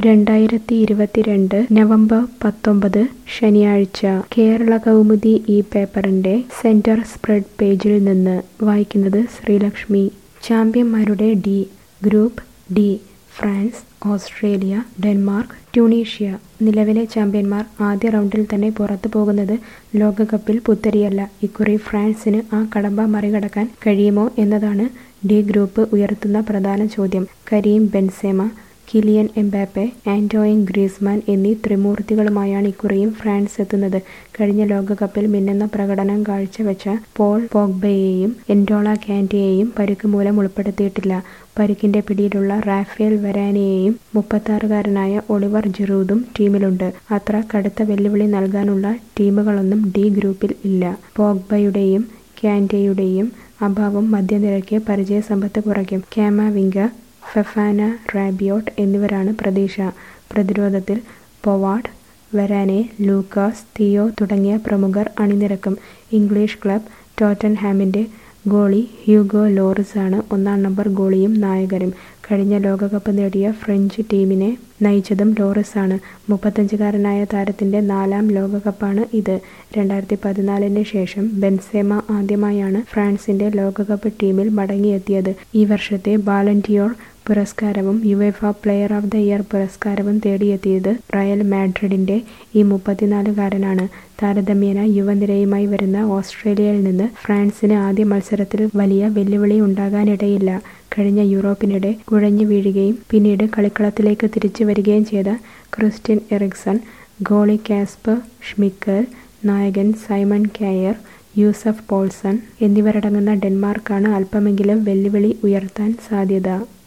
രണ്ടായിരത്തി ഇരുപത്തിരണ്ട് നവംബർ പത്തൊമ്പത് ശനിയാഴ്ച കേരള കൗമുദി ഈ പേപ്പറിന്റെ സെന്റർ സ്പ്രെഡ് പേജിൽ നിന്ന് വായിക്കുന്നത് ശ്രീലക്ഷ്മി ചാമ്പ്യന്മാരുടെ D group D France Australia Denmark Tunisia നിലവിലെ ചാമ്പ്യന്മാർ ആദ്യ റൗണ്ടിൽ തന്നെ പുറത്തു പോകുന്നത് ലോകകപ്പിൽ പുത്തരിയല്ല ഇക്കുറി ഫ്രാൻസിന് ആ കടമ്പ മറികടക്കാൻ കഴിയുമോ എന്നതാണ് ഡി ഗ്രൂപ്പ് ഉയർത്തുന്ന പ്രധാന ചോദ്യം Karim Benzema Kylian Mbappe Antoine Griezmann എന്നീ ത്രിമൂർത്തികളുമായാണ് ഇക്കുറിയും ഫ്രാൻസ് എത്തുന്നത് കഴിഞ്ഞ ലോകകപ്പിൽ മിന്നുന്ന പ്രകടനം കാഴ്ചവെച്ച പോൾ പോഗ്ബയെയും എൻഡോള കാന്റെയെയും പരുക്ക് മൂലം ഉൾപ്പെടുത്തിയിട്ടില്ല പരുക്കിന്റെ പിടിയിലുള്ള റാഫേൽ വരാനെയെയും മുപ്പത്താറുകാരനായ ഒളിവർ ജിറൂദും ടീമിലുണ്ട് അത്ര കടുത്ത വെല്ലുവിളി നൽകാനുള്ള ടീമുകളൊന്നും ഡി ഗ്രൂപ്പിൽ ഇല്ല പോഗ്ബയുടെയും കാന്റെയുടെയും അഭാവം മധ്യനിരയ്ക്ക് പരിചയസമ്പത്ത് കുറയ്ക്കും കാമാവിംഗ ഫെഫാന റാബിയോട്ട് എന്നിവരാണ് പ്രതീക്ഷ പ്രതിരോധത്തിൽ പൊവാർഡ് വരാനെ ലൂക്കാസ് തിയോ തുടങ്ങിയ പ്രമുഖർ അണിനിരക്കും ഇംഗ്ലീഷ് ക്ലബ് ടോറ്റൻഹാമിന്റെ ഗോളി ഹ്യൂഗോ ലോറിസാണ് ഒന്നാം നമ്പർ ഗോളിയും നായകരും കഴിഞ്ഞ ലോകകപ്പ് നേടിയ ഫ്രഞ്ച് ടീമിനെ നയിച്ചതും ലോറിസാണ് മുപ്പത്തഞ്ചുകാരനായ താരത്തിന്റെ നാലാം ലോകകപ്പാണ് ഇത് രണ്ടായിരത്തി പതിനാലിന് ശേഷം ബെൻസേമ ആദ്യമായാണ് ഫ്രാൻസിന്റെ ലോകകപ്പ് ടീമിൽ മടങ്ങിയെത്തിയത് ഈ വർഷത്തെ ബാലൻറ്റിയോർ പുരസ്കാരവും UEFA player of the year പുരസ്കാരവും തേടിയെത്തിയത് റയൽ മാഡ്രിഡിന്റെ ഈ മുപ്പത്തിനാലുകാരനാണ് താരതമ്യേന യുവനിരയുമായി വരുന്ന ഓസ്ട്രേലിയയിൽ നിന്ന് ഫ്രാൻസിന് ആദ്യ മത്സരത്തിൽ വലിയ വെല്ലുവിളി ഉണ്ടാകാനിടയില്ല കഴിഞ്ഞ യൂറോപ്പിനിടെ കുഴഞ്ഞു വീഴുകയും പിന്നീട് കളിക്കളത്തിലേക്ക് തിരിച്ചു വരികയും ചെയ്ത Christian Eriksen goalie Kasper Schmeichel നായകൻ സൈമൺ കായർ യൂസഫ് പോൾസൺ എന്നിവരടങ്ങുന്ന ഡെൻമാർക്കാണ് അല്പമെങ്കിലും വെല്ലുവിളി ഉയർത്താൻ സാധ്യത